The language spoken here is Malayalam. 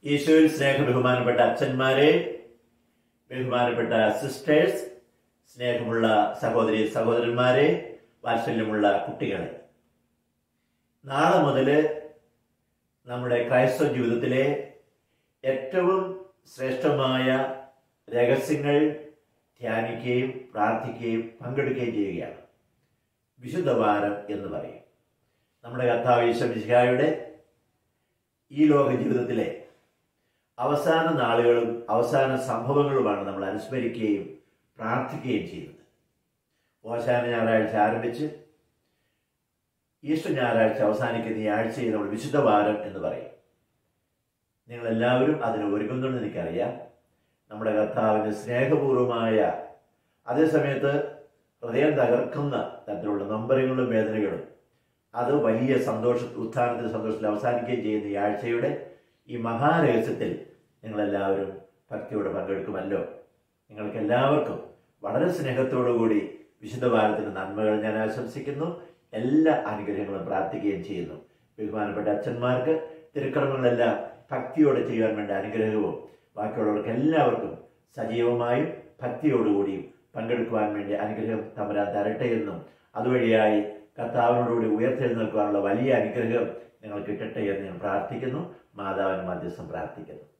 ഈശോയിൽ സ്നേഹ ബഹുമാനപ്പെട്ട അച്ഛന്മാരെ ബഹുമാനപ്പെട്ട സിസ്റ്റേഴ്സ് സ്നേഹമുള്ള സഹോദരി സഹോദരന്മാരെ വാത്സല്യമുള്ള കുട്ടികളെ നാളെ മുതൽ നമ്മുടെ ക്രൈസ്തവ ജീവിതത്തിലെ ഏറ്റവും ശ്രേഷ്ഠമായ രഹസ്യങ്ങൾ ധ്യാനിക്കുകയും പ്രാർത്ഥിക്കുകയും പങ്കെടുക്കുകയും ചെയ്യുകയാണ് വിശുദ്ധവാരം എന്ന് പറയും നമ്മുടെ കർത്താവ് ഈശ്വമിശിഹായുടെ ഈ ലോക ജീവിതത്തിലെ അവസാന നാളുകളും അവസാന സംഭവങ്ങളുമാണ് നമ്മൾ അനുസ്മരിക്കുകയും പ്രാർത്ഥിക്കുകയും ചെയ്യുന്നത് ഓശാന ഞായറാഴ്ച ആരംഭിച്ച് ഈസ്റ്റർ ഞായറാഴ്ച അവസാനിക്കുന്ന ഈ ആഴ്ചയെ നമ്മൾ വിശുദ്ധവാരം എന്ന് പറയും നിങ്ങൾ എല്ലാവരും അതിന് ഒരുങ്ങുന്നുണ്ടെന്ന് എനിക്കറിയാം നമ്മുടെ കർത്താവിൻ്റെ സ്നേഹപൂർവമായ അതേസമയത്ത് ഹൃദയം തകർക്കുന്ന തരത്തിലുള്ള നമ്പറുകളും വേദനകളും അത് വലിയ സന്തോഷ ഉത്ഥാനത്തിൽ സന്തോഷത്തിൽ അവസാനിക്കുകയും ചെയ്യുന്ന ഈ ആഴ്ചയുടെ ഈ മഹാരഹസ്യത്തിൽ നിങ്ങളെല്ലാവരും ഭക്തിയോടെ പങ്കെടുക്കുമല്ലോ നിങ്ങൾക്ക് എല്ലാവർക്കും വളരെ സ്നേഹത്തോടുകൂടി വിശുദ്ധ ഭാരതത്തിന്റെ നന്മകൾ ഞാൻ ആശംസിക്കുന്നു എല്ലാ അനുഗ്രഹങ്ങളും പ്രാർത്ഥിക്കുകയും ചെയ്യുന്നു ബഹുമാനപ്പെട്ട അച്ഛന്മാർക്ക് തിരുക്കർമ്മങ്ങളെല്ലാം ഭക്തിയോടെ ചെയ്യാൻ വേണ്ട അനുഗ്രഹവും ബാക്കിയുള്ളവർക്ക് എല്ലാവർക്കും സജീവമായും ഭക്തിയോടുകൂടിയും പങ്കെടുക്കുവാൻ വേണ്ടി അനുഗ്രഹം തമരാൻ തരട്ടെ എന്നും അതുവഴിയായി കർത്താവിനോടുകൂടി ഉയർത്തെഴുന്നേൽക്കുവാനുള്ള വലിയ അനുഗ്രഹം നിങ്ങൾ കിട്ടട്ടെ എന്ന് ഞാൻ പ്രാർത്ഥിക്കുന്നു മാതാവിന് മധ്യസ്ഥം പ്രാർത്ഥിക്കുന്നു